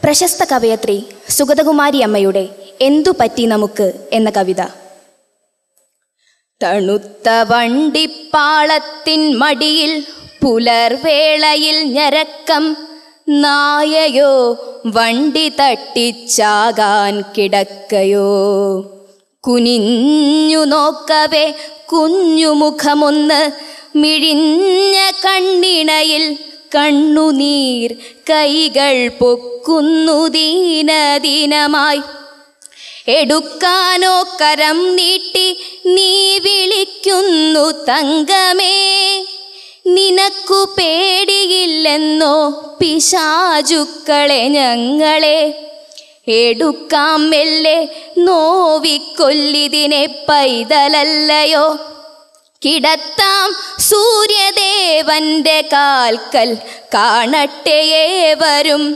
പ്രശസ്ത കവയത്രി സുഗതകുമാരി അമ്മയുടെ എന്തു പറ്റി നമുക്ക് എന്ന കവിത തണുത്ത വണ്ടിപ്പാളത്തിൻ മടിയിൽ പുലർവേളയിൽ ഞരക്കം നായയോ വണ്ടി തട്ടിച്ചാകാൻ കിടക്കയോ കുനിഞ്ഞു നോക്കവേ കുഞ്ഞുമുഖമൊന്ന് മിഴിഞ്ഞ കണ്ണിണയിൽ കണ്ണുനീർ കൈകൾ പൊക്കുന്നു ദീനദീനമായി എടുക്കാനോ കരം നീട്ടി നീ വിളിക്കുന്നു തങ്കമേ നിനക്കു പേടിയില്ലെന്നോ പിശാചുക്കളെ ഞങ്ങളെ എടുക്കാം മെല്ലെ നോവിക്കൊല്ലിതിനെ പൈതലല്ലയോ കിടത്താം സൂര്യദേവന്റെ കാൽക്കൽ കാണട്ടെയേവരും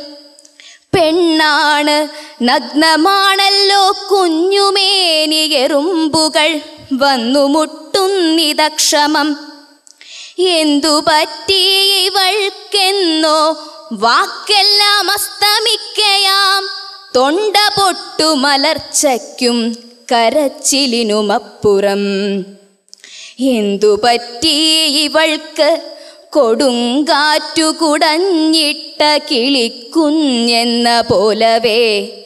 പെണ്ണാണ് നഗ്നമാണല്ലോ കുഞ്ഞുമേനി എറുമ്പുകൾ വന്നു മുട്ടുന്നിതക്ഷമം എന്തു പറ്റി ഇവൾക്കെന്നോ വാക്കെല്ലാം അസ്തമിക്കയാം തൊണ്ട പൊട്ടു മലർച്ചയ്ക്കും കരച്ചിലിനുമപ്പുറം എന്തു പറ്റി ഇവൾക്ക് കൊടുങ്കാറ്റു കുടഞ്ഞിട്ട കിളിക്കുഞ്ഞെന്ന പോലവേ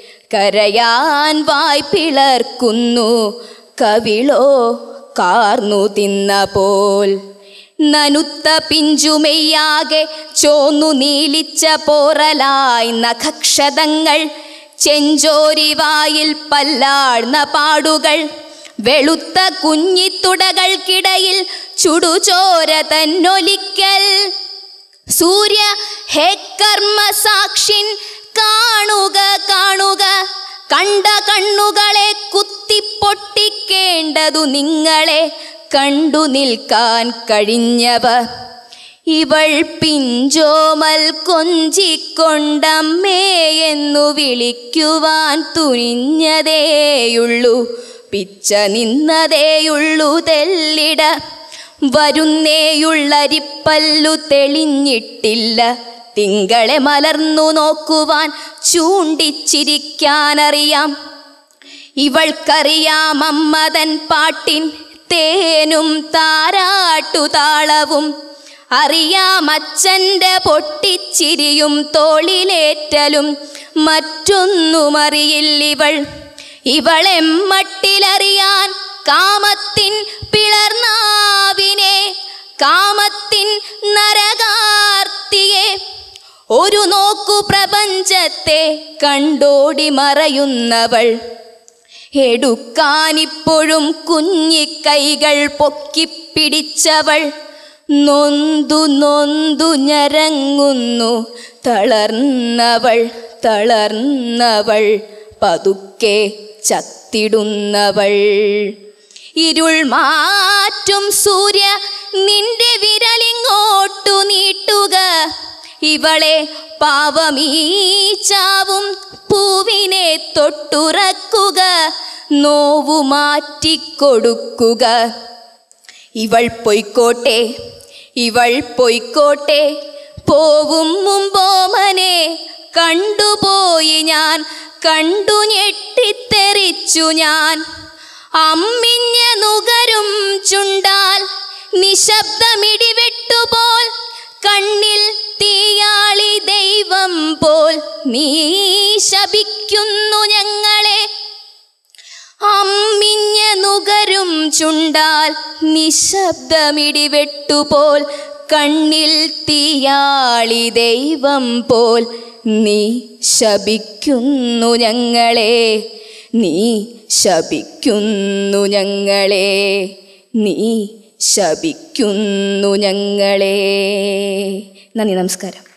കരയാൻ വായ് പിളർക്കുന്നു കവിളോ കാർന്നു തിന്ന പോൽ നനുത്ത പിഞ്ചുമെയ്യാകെ ചോന്നു നീലിച്ച പോറലായി നഖക്ഷതങ്ങൾ ചെഞ്ചോരിവായിൽ പല്ലാഴ്ന്ന പാടുകൾ വെളുത്ത കുഞ്ഞിത്തുടകൾക്കിടയിൽ ചുടുചോര തന്നൊലിക്കൽ സൂര്യ ഹേ കർമ്മ സാക്ഷിൻ കാണുക കാണുക കണ്ട കണ്ണുകളെ കുത്തിപ്പൊട്ടിക്കേണ്ടതു നിങ്ങളെ കണ്ടു നിൽക്കാൻ കഴിഞ്ഞവർ ഇവൾ പിഞ്ചോമൽ കൊഞ്ചിക്കൊണ്ടമ്മേ എന്നു വിളിക്കുവാൻ തുനിഞ്ഞതേയുള്ളൂ പിച്ച നിന്നതേയുള്ളൂ തെല്ലിട വരുന്നേയുള്ളരിപ്പല്ലു തെളിഞ്ഞിട്ടില്ല തിങ്കളെ മലർന്നു നോക്കുവാൻ ചൂണ്ടിച്ചിരിക്കാനറിയാം ഇവൾക്കറിയാം അമ്മതൻ പാട്ടിൻ തേനും താരാട്ടു താളവും അറിയാം അച്ഛൻ്റെ പൊട്ടിച്ചിരിയും തോളിലേറ്റലും മറ്റൊന്നും അറിയില്ലിവൾ ഇവളെമ്മട്ടിലറിയാൻ കാമത്തിൻ പിളർനാവിനെ കാമത്തിൻ നരകാർത്തിയെ ഒരു നോക്കു പ്രപഞ്ചത്തെ കണ്ടോടി മറയുന്നവൾ എടുക്കാനിപ്പോഴും കുഞ്ഞിക്കൈകൾ പൊക്കിപ്പിടിച്ചവൾ നൊന്തു നൊന്തു ഞരങ്ങുന്നു തളർന്നവൾ തളർന്നവൾ പതുക്കെ ചത്തിടുന്നവൾ ഇരുൾ മാറ്റും സൂര്യ നിന്റെ വിരലിങ്ങോട്ടു നീട്ടുക ഇവളെ പാവമീ ചാവും പൂവിനെ തൊട്ടുറക്കുക നോവു മാറ്റിക്കൊടുക്കുക ഇവൾ പൊയ്ക്കോട്ടെ ഇവൾ പൊയ്ക്കോട്ടെ പോവും മുമ്പോമനെ കണ്ടുപോയി ഞാൻ കണ്ടു ഞെട്ടിത്തെറിച്ചു ഞാൻ അമ്മിഞ്ഞ നുകരും ചുണ്ടാൽ നിശബ്ദമിടിവെട്ടുപോൽ കണ്ണിൽ തീയാളി ദൈവം പോൽ നീ ശപിക്കുന്നു ഞങ്ങളെ അമ്മിഞ്ഞ നുകരും ചുണ്ടാൽ നിശബ്ദമിടിവെട്ടുപോൽ കണ്ണിൽ തീയാളി ദൈവം പോൽ നീ ശപിക്കുന്നു ഞങ്ങളെ നീ ശപിക്കുന്നു ഞങ്ങളെ നീ ശപിക്കുന്നു ഞങ്ങളെ നന്ദി നമസ്കാരം